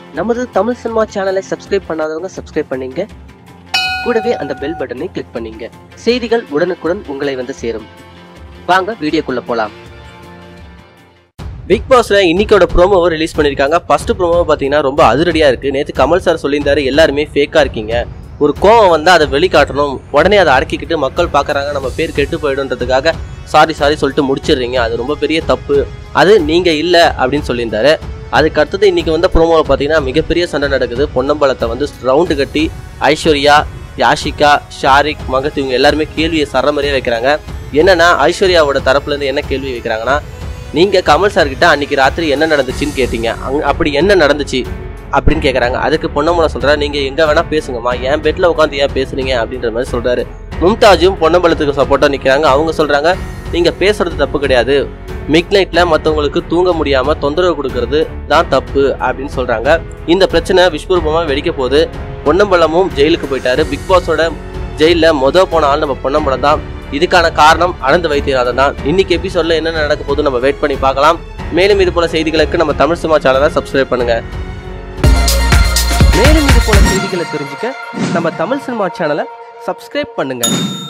நமது தமிழ் சினிமா சேனலை சப்ஸ்கிரைப் பண்ணாதவங்க சப்ஸ்கிரைப் பண்ணீங்க கூடவே அந்த பெல் பட்டனை கிளிக் பண்ணீங்க செய்திகள் உடனுக்குடன் உங்களை வந்து சேரும் வாங்க வீடியோக்குள்ள போலாம் பிக் பாஸ்ல இன்னைக்கோட ப்ரோமோவை ரிலீஸ் பண்ணிருக்காங்க ஃபர்ஸ்ட் ப்ரோமோ பாத்தீங்கன்னா ரொம்ப அதிரடியா இருக்கு நேத்து கமல் சார் சொல்லியிருந்தாரு எல்லாருமே ஃபேக்கா இருக்கீங்க ஒரு கோவம் வந்தா அதை வெளிக்காட்டணும் உடனே அதை அடக்கிக்கிட்டு மக்கள் பாக்குறாங்க நம்ம பேர் கெட்டு போயிடும்ன்றதுக்காக சாரி சாரி சொல்லிட்டு முடிச்சிடுறீங்க அது ரொம்ப பெரிய தப்பு அது நீங்க இல்ல அப்படின்னு சொல்லியிருந்தாரு அதுக்கு அடுத்தது இன்னைக்கு வந்த ப்ரோமோவில் பார்த்தீங்கன்னா மிகப்பெரிய சண்டை நடக்குது பொன்னம்பலத்தை வந்து ரவுண்டு கட்டி ஐஸ்வர்யா யாஷிகா ஷாரிக் மகத் இவங்க எல்லாருமே கேள்வியை சரமறியாக வைக்கிறாங்க என்னன்னா ஐஸ்வர்யாவோட தரப்புல இருந்து என்ன கேள்வி வைக்கிறாங்கன்னா நீங்க கமல் சார் கிட்ட அன்னைக்கு ராத்திரி என்ன நடந்துச்சுன்னு கேட்டீங்க அங்க அப்படி என்ன நடந்துச்சு அப்படின்னு கேட்குறாங்க அதுக்கு பொன்னம்பலம் சொல்றா நீங்க எங்க வேணா பேசுங்கம்மா என் பெட்ல உட்காந்து ஏன் பேசுறீங்க அப்படின்ற மாதிரி சொல்றாரு மும்தாஜும் பொன்னம்பலத்துக்கு சப்போர்ட்டா நிக்கிறாங்க அவங்க சொல்றாங்க நீங்க பேசுறது தப்பு கிடையாது மிட் நைட்ல மற்றவங்களுக்கு தூங்க முடியாம தொந்தரவு கொடுக்கறது தான் தப்பு அப்படின்னு சொல்றாங்க இந்த பிரச்சனை விஸ்வரூபமா வெடிக்க போகுது பொன்னம்பலமும் ஜெயிலுக்கு போயிட்டாரு பிக் பாஸோட ஜெயில மொத போன ஆள் நம்ம பொன்னம்பலம் தான் இதுக்கான காரணம் அனந்த வைத்தியநாதன் தான் இன்னைக்கு எபிசோட்ல என்ன நடக்க போகுது நம்ம வெயிட் பண்ணி பார்க்கலாம் மேலும் இது போல செய்திகளுக்கு நம்ம தமிழ் சினிமா சேனலை சப்ஸ்கிரைப் பண்ணுங்க மேலும் இது போல செய்திகளை தெரிஞ்சுக்க நம்ம தமிழ் சினிமா சேனலை சப்ஸ்கிரைப் பண்ணுங்க